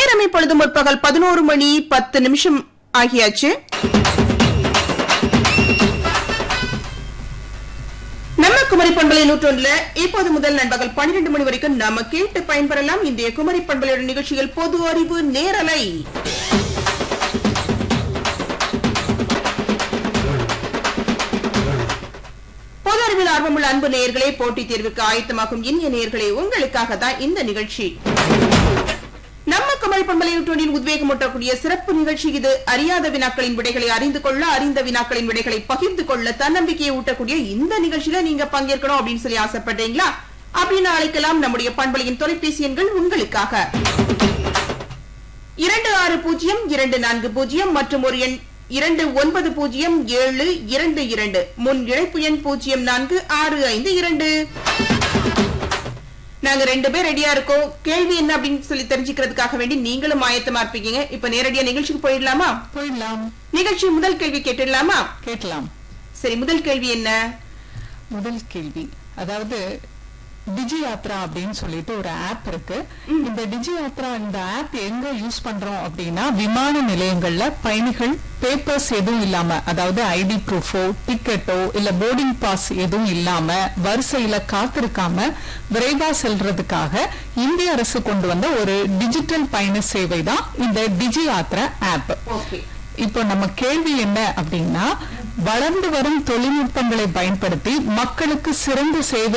நேரம் இப்பொழுது முற்பகல் பதினோரு மணி பத்து நிமிஷம் ஆகியாச்சு நம்ம குமரி பண்பலை நூற்றொன்றுல இப்போது முதல் நண்பகல் பன்னிரண்டு மணி வரைக்கும் நாம கேட்டு பயன்பெறலாம் இன்றைய குமரி பண்பலையோட நிகழ்ச்சிகள் பொது அறிவு நேரலை பொது அறிவில் ஆர்வமுள்ள அன்பு நேயர்களே போட்டித் தேர்வுக்கு ஆயத்தமாகும் இனிய நேயர்களே உங்களுக்காக தான் இந்த நிகழ்ச்சி நம்ம குமரி பண்பலை நூற்றொன்றின் உத்வேகமூட்டக்கூடிய சிறப்பு நிகழ்ச்சி இது அறியாத வினாக்களின் விடைகளை அறிந்து கொள்ள அறிந்த வினாக்களின் விடைகளை பகிர்ந்து கொள்ள தன்னம்பிக்கையை ஊட்டக்கூடிய இந்த நிகழ்ச்சியில நீங்க பங்கேற்கணும் அப்படின்னு சொல்லி ஆசைப்படுறீங்களா அப்படின்னு அழைக்கலாம் நம்முடைய பண்பலையின் தொலைபேசி எண்கள் உங்களுக்காக இரண்டு ஆறு பூஜ்ஜியம் இரண்டு நான்கு பூஜ்ஜியம் மற்றும் ஒரு எண் இரண்டு ஒன்பது பூஜ்ஜியம் ஏழு இரண்டு இரண்டு முன் இழைப்பு எண் பூஜ்ஜியம் நான்கு ஆறு ஐந்து இரண்டு நாங்க ரெண்டு பேர் ரெடியா இருக்கோம் கேள்வி என்ன அப்படின்னு சொல்லி தெரிஞ்சுக்கிறதுக்காக வேண்டி நீங்களும் ஆயத்தமா இருப்பீங்க இப்ப நேரடியா நிகழ்ச்சிக்கு போயிடலாமா போயிடலாம் நிகழ்ச்சி முதல் கேள்வி கேட்டுடலாமா கேட்கலாம் சரி முதல் கேள்வி என்ன முதல் கேள்வி அதாவது டிஜி யாத்ரா அப்படின்னு சொல்லிட்டு ஒரு ஆப் இருக்கு இந்த டிஜி யாத்ரா இந்த ஆப் எங்க யூஸ் பண்றோம் அப்படின்னா விமான நிலையங்கள்ல பயணிகள் பேப்பர்ஸ் எதுவும் இல்லாம அதாவது ஐடி ப்ரூஃபோ டிக்கெட்டோ இல்ல போர்டிங் பாஸ் எதுவும் இல்லாம வரிசையில காத்திருக்காம விரைவா செல்றதுக்காக இந்திய அரசு கொண்டு வந்த ஒரு டிஜிட்டல் பயண சேவை தான் இந்த டிஜி யாத்ரா ஆப் ஓகே இப்போ நம்ம கேள்வி என்ன அப்படின்னா வளர்ந்து வரும் தொழில்நுட்பங்களை பயன்படுத்தி மக்களுக்கு சிறந்த சேவை